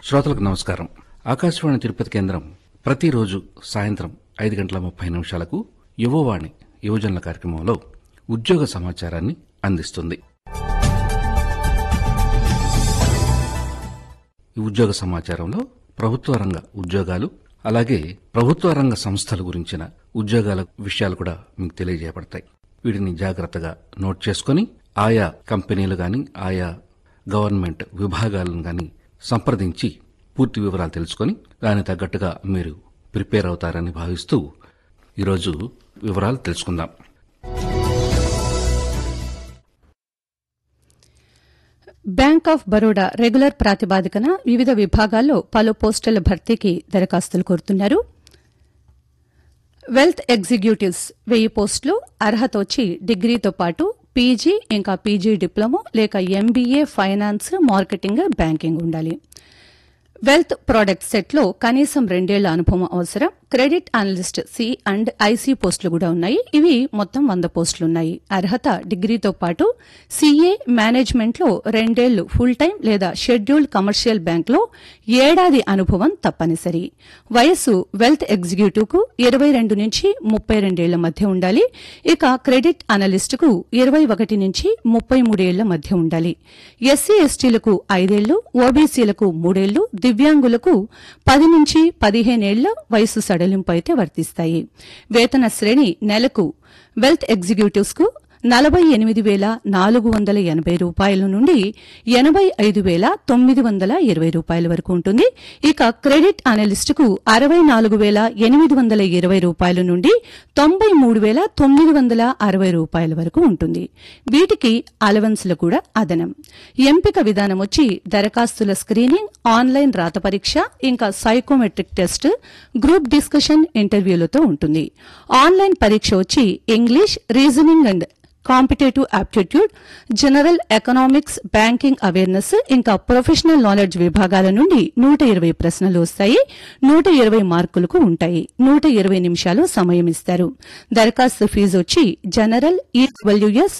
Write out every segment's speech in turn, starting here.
శ్రోతలకు నమస్కారం ఆకాశవాణి తిరుపతి కేంద్రం ప్రతిరోజు సాయంత్రం ఐదు గంటల ముప్పై నిమిషాలకు యువవాణి యువజనుల కార్యక్రమంలో ఉద్యోగ సమాచారాన్ని అందిస్తుంది ఈ ఉద్యోగ సమాచారంలో ప్రభుత్వ రంగ ఉద్యోగాలు అలాగే ప్రభుత్వ రంగ సంస్థల గురించిన ఉద్యోగాల విషయాలు కూడా మీకు తెలియజేయబడతాయి వీటిని జాగ్రత్తగా నోట్ చేసుకొని ఆయా కంపెనీలు గాని ఆయా గవర్నమెంట్ విభాగాలను గాని సంప్రదించి పూర్తి వివరాలు తెలుసుకొని దానికి తగ్గట్టుగా మీరు ప్రిపేర్ అవుతారని భావిస్తూ ఈరోజు వివరాలు తెలుసుకుందాం బ్యాంక్ ఆఫ్ బరోడా రెగ్యులర్ ప్రాతిపాదికన వివిధ విభాగాల్లో పలు పోస్టుల భర్తీకి దరఖాస్తులు కోరుతున్నారు వెల్త్ ఎగ్జిక్యూటివ్స్ వెయ్యి పోస్టులు అర్హత వచ్చి డిగ్రీతో పాటు పీజీ ఇంకా పీజీ డిప్లొమా లేక ఎంబీఏ ఫైనాన్స్ మార్కెటింగ్ బ్యాంకింగ్ ఉండాలి వెల్త్ ప్రొడక్ట్ సెట్లో కనీసం రెండేళ్ల అనుభవం అవసరం credit analyst C and IC పోస్టులు కూడా ఉన్నాయి ఇవి మొత్తం వంద పోస్టులు ఉన్నాయి అర్హత డిగ్రీతో పాటు సీఏ మేనేజ్మెంట్లో రెండేళ్లు ఫుల్ టైం లేదా షెడ్యూల్డ్ కమర్షియల్ బ్యాంక్లో ఏడాది అనుభవం తప్పనిసరి వయస్సు వెల్త్ ఎగ్జిక్యూటివ్ కు ఇరవై రెండు నుంచి ముప్పై రెండేళ్ల మధ్య ఉండాలి ఇక క్రెడిట్ అనలిస్టుకు ఇరవై ఒకటి నుంచి ముప్పై మూడేళ్ల మధ్య ఉండాలి ఎస్సీ ఎస్టీలకు ఐదేళ్లు ఓబీసీలకు మూడేళ్లు దివ్యాంగులకు పది నుంచి పదిహేనేళ్ల వయసు సడలింపు అయితే వర్తిస్తాయి వేతన శ్రేణి నెలకు వెల్త్ ఎగ్జిక్యూటివ్స్ కు నలభై ఎనిమిది వేల నాలుగు వందల ఎనభై రూపాయల నుండి ఎనభై ఐదు వేల తొమ్మిది వందల ఇరవై రూపాయల వరకు ఉంటుంది ఇక క్రెడిట్ అనలిస్టుకు అరవై నాలుగు వేల ఎనిమిది వందల ఇరవై రూపాయల నుండి తొంభై మూడు వేల తొమ్మిది వందల అరవై రూపాయల వరకు ఉంటుంది వీటికి అలవెన్స్లు కూడా అదనం ఎంపిక విధానం వచ్చి దరఖాస్తుల స్క్రీనింగ్ ఆన్లైన్ రాత పరీక్ష ఇంకా సైకోమెట్రిక్ టెస్ట్ గ్రూప్ డిస్కషన్ ఇంటర్వ్యూలతో ఉంటుంది ఆన్లైన్ పరీక్ష వచ్చి English reasoning and competitive aptitude general economics banking awareness ఇంకా ప్రొఫెషనల్ నాలెడ్జ్ విభాగాల నుండి నూట ఇరవై ప్రశ్నలు వస్తాయి నూట ఇరవై మార్కులకు ఉంటాయి నూట ఇరవై నిమిషాలు సమయం ఇస్తారు దరఖాస్తు ఫీజు వచ్చి జనరల్ ఈడబ్ల్యూఎస్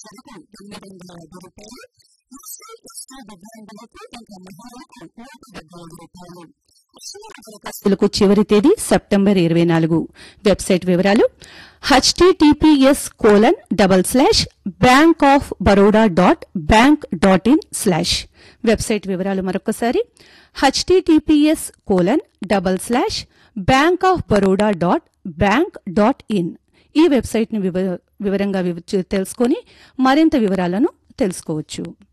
దరఖాస్తులకు చివరి తేదీ సెప్టెంబర్ ఇరవై నాలుగు వెబ్సైట్ వివరాలు HTTPS colon double slash bank of Baroda dot bank dot in slash website వివరాలు మరొకసారి HTTPS colon double slash bank of Baroda dot bank dot in ఈ వెబ్సైట్ని వివ- వివరంగా వివ- తెలుసుకొని మరింత వివరాలను తెలుసుకోవచ్చు